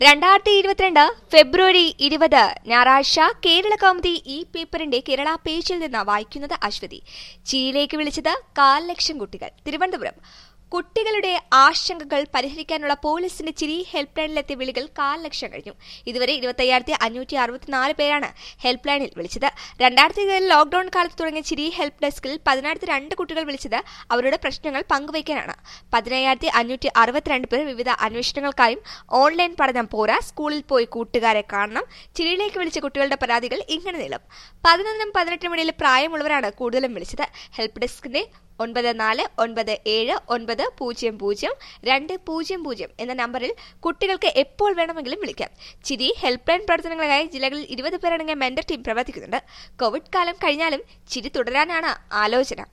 രണ്ടായിരത്തി ഇരുപത്തിരണ്ട് ഫെബ്രുവരി ഇരുപത് ഞായറാഴ്ച കേരള കൗമുദി ഈ പേപ്പറിന്റെ കേരള പേജിൽ നിന്ന് വായിക്കുന്നത് അശ്വതി ചിയിലേക്ക് വിളിച്ചത് കാൽ ലക്ഷം കുട്ടികൾ തിരുവനന്തപുരം കുട്ടികളുടെ ആശങ്കകൾ പരിഹരിക്കാനുള്ള പോലീസിന്റെ ചിരി ഹെൽപ്പ് ലൈനിലെത്തിയ വിളികൾ കാൽ ലക്ഷം കഴിഞ്ഞു ഇതുവരെ ഇരുപത്തയ്യായിരത്തി അഞ്ഞൂറ്റി അറുപത്തിനാല് പേരാണ് ഹെൽപ്പ് ലൈനിൽ വിളിച്ചത് രണ്ടായിരത്തി ഇരുപതിൽ ലോക്ഡൌൺ കാലത്ത് തുടങ്ങിയ ചിരി ഹെൽപ്പ് ഡെസ്കിൽ പതിനായിരത്തി രണ്ട് കുട്ടികൾ വിളിച്ചത് അവരുടെ പ്രശ്നങ്ങൾ പങ്കുവയ്ക്കാനാണ് പതിനയ്യായിരത്തി അഞ്ഞൂറ്റി അറുപത്തിരണ്ട് പേർ വിവിധ അന്വേഷണങ്ങൾക്കായും ഓൺലൈൻ പഠനം പോരാ സ്കൂളിൽ പോയി കൂട്ടുകാരെ കാണണം ചിരിയിലേക്ക് വിളിച്ച കുട്ടികളുടെ പരാതികൾ ഇങ്ങനെ നീളും പതിനൊന്നിനും പതിനെട്ടിനും ഇടയിൽ പ്രായമുള്ളവരാണ് കൂടുതലും വിളിച്ചത് ഹെൽപ്പ് ഡെസ്കിന്റെ ഒൻപത് നാല് ഒൻപത് ഏഴ് ഒൻപത് പൂജ്യം പൂജ്യം രണ്ട് പൂജ്യം പൂജ്യം എന്ന നമ്പറിൽ കുട്ടികൾക്ക് എപ്പോൾ വേണമെങ്കിലും വിളിക്കാം ചിരി ഹെൽപ്പ് ലൈൻ പ്രവർത്തനങ്ങൾക്കായി ജില്ലകളിൽ ഇരുപത് പേരടങ്ങിയ മെന്റർ ടീം പ്രവർത്തിക്കുന്നുണ്ട് കോവിഡ് കാലം കഴിഞ്ഞാലും ചിരി തുടരാനാണ് ആലോചന